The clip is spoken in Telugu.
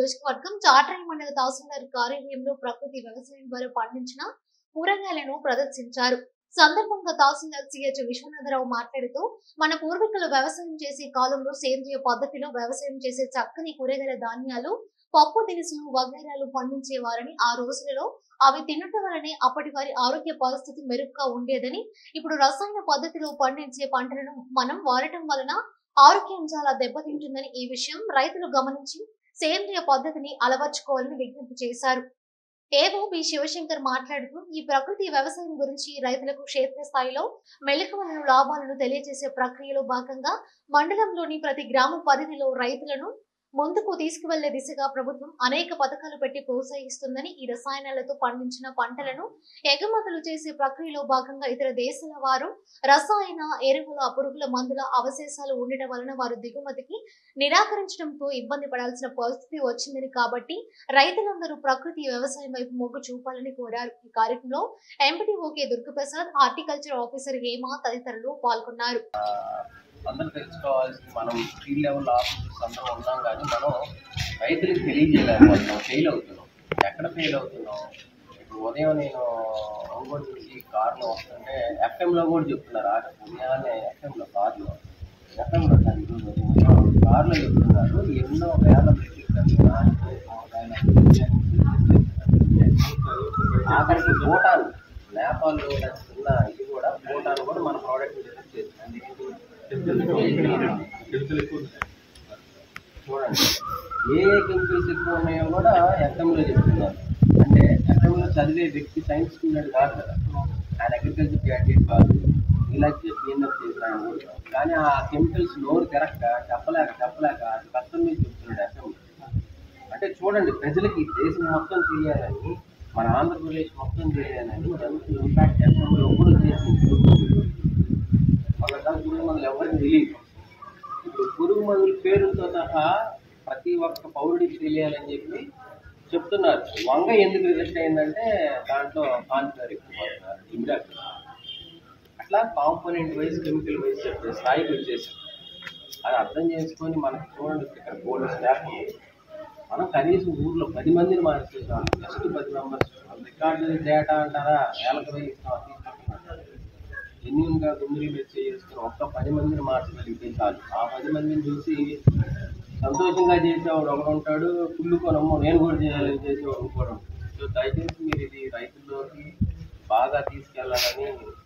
నియోజకవర్గం చాట్రాయి మండల తహసీల్దార్ కార్యాలయంలో ప్రకృతి వ్యవసాయం ద్వారా పండించిన కూరగాయలను ప్రదర్శించారు సందర్భంగా తహసీల్దార్ సిహెచ్ విశ్వనాథరావు మాట్లాడుతూ మన పూర్వీకులు వ్యవసాయం చేసే కాలంలో సేంద్రియ పద్ధతిలో వ్యవసాయం చేసే చక్కని కూరగాయల ధాన్యాలు పప్పు దినుసులు వగైరాలు పండించేవారని ఆ రోజులలో అవి తినటం వలనే అప్పటి వారి ఆరోగ్య పరిస్థితి మెరుగ్గా ఉండేదని ఇప్పుడు రసాయన పద్ధతిలో పండించే పంటలను మనం వాడటం వలన ఆరోగ్యం చాలా దెబ్బతింటుందని ఈ విషయం రైతులు గమనించి సేంద్రియ పద్ధతిని అలవర్చుకోవాలని విజ్ఞప్తి చేశారు ఏవో బి శివశంకర్ మాట్లాడుతూ ఈ ప్రకృతి వ్యవసాయం గురించి రైతులకు క్షేత్రస్థాయిలో మెలకువలను లాభాలను తెలియజేసే ప్రక్రియలో భాగంగా మండలంలోని ప్రతి గ్రామ పరిధిలో రైతులను ముందుకు తీసుకువెళ్లే దిశగా ప్రభుత్వం అనేక పథకాలు పెట్టి ప్రోత్సహిస్తుందని ఈ రసాయనాలతో పండించిన పంటలను ఎగుమతులు చేసే ప్రక్రియలో భాగంగా ఇతర దేశాల వారు రసాయన ఎరువుల పురుగుల మందుల అవశేషాలు ఉండటం వలన వారు దిగుమతికి నిరాకరించడంతో ఇబ్బంది పడాల్సిన పరిస్థితి వచ్చిందని కాబట్టి రైతులందరూ ప్రకృతి వ్యవసాయం వైపు మొగ్గు చూపాలని కోరారు ఈ కార్యక్రమంలో MPTO K Durgaprasad horticulture officer Hema తదితరులు పాల్గొన్నారు అందరూ తెలుసుకోవాల్సింది మనం ఫీల్డ్ లెవెల్ ఆఫీసర్స్ అందరం ఉన్నాం కానీ మనం రైతులకు తెలియజేయలేకపోతున్నాం ఫెయిల్ అవుతున్నాం ఎక్కడ ఫెయిల్ అవుతున్నాం ఇప్పుడు ఉదయం నేను ఒంగోలు నుంచి కార్లో వస్తుంటే ఎఫ్ఎంలో కూడా చెప్తున్నారు ఆ ఉదయాన్నే ఎఫ్ఎంలో కార్లో ఎఫ్ఎంలో సార్ ఈరోజు ఉదయం కార్లో చెప్తున్నారు ఎన్నో వేల మెట్రిక్ టన్నులు నాటు, కూరగాయలు ఆఖరికి భూటాన్ నేపాల్లో ఉన్న చిన్న ఇది కూడా భూటాన్ కూడా మన ప్రోడక్ట్ చేస్తుంది చూడండి ఏ ఏ కెమికల్స్ ఎక్కువ ఉన్నాయో కూడా ఎఫ్ఎంలో చెప్తున్నారు అంటే ఎఫ్ఎంలో చదివే వ్యక్తి సైన్స్ స్టూడెంట్ కాదు కదా ఆయన అగ్రికల్చర్ గ్రాడ్యుయేట్ కాదు ఇలా బిఎన్ఎఫ్ చేసిన ఆయన కూడా కాదు. కానీ ఆ కెమికల్స్ నోరు తిరక్క చెప్పలేక చెప్పలేక అది కష్టం మీద చెప్తున్నాడు ఎఫ్ఎంలో అంటే చూడండి ప్రజలకి ఈ దేశం మొత్తం తెలియాలని మన ఆంధ్రప్రదేశ్ మొత్తం తెలియాలని ఎంత ఇంపాక్ట్ ఎఫ్ఎంలో కూడా చేసింది వాళ్ళకి పురుగు మందులు ఎవరికి తెలియదు ఇప్పుడు పురుగు మందుల పేరుతో సహా ప్రతి ఒక్క పౌరుడికి తెలియాలని చెప్పి చెప్తున్నారు వంగ ఎందుకు రిజెక్ట్ అయిందంటే దాంట్లో కాన్ఫ్లవర్ ఎక్కువ వాడతారు, ఇమిడాక్ అట్లా కాంపోనెంట్ వైజ్ కెమికల్ వైజ్ చెప్పే స్థాయికి వచ్చేసాం అది అర్థం చేసుకొని మనకి చూడండి ఇక్కడ బోర్డు స్టాఫ్ ఉంది. మనం కనీసం ఊర్లో పది మందిని మార్చేసాం జస్ట్ పది మెంబర్స్ రికార్డు డేటా అంటారా వేలకు వేయి ఇస్తాం తీసుకుంటున్నారు జెన్యున్గా గుమ్మిరి మీద చేసుకుని ఒక్క పది మందిని మార్చగలిగితే చాలు ఆ పది మందిని చూసి సంతోషంగా చేసేవాడు ఒకడు ఉంటాడు కుళ్ళుకోనమ్మో నేను కూడా చేయాలి చేసేవాడు ఇంకోడు ఉంటాడు సో దయచేసి మీరు ఇది రైతుల్లోకి బాగా తీసుకెళ్లాలని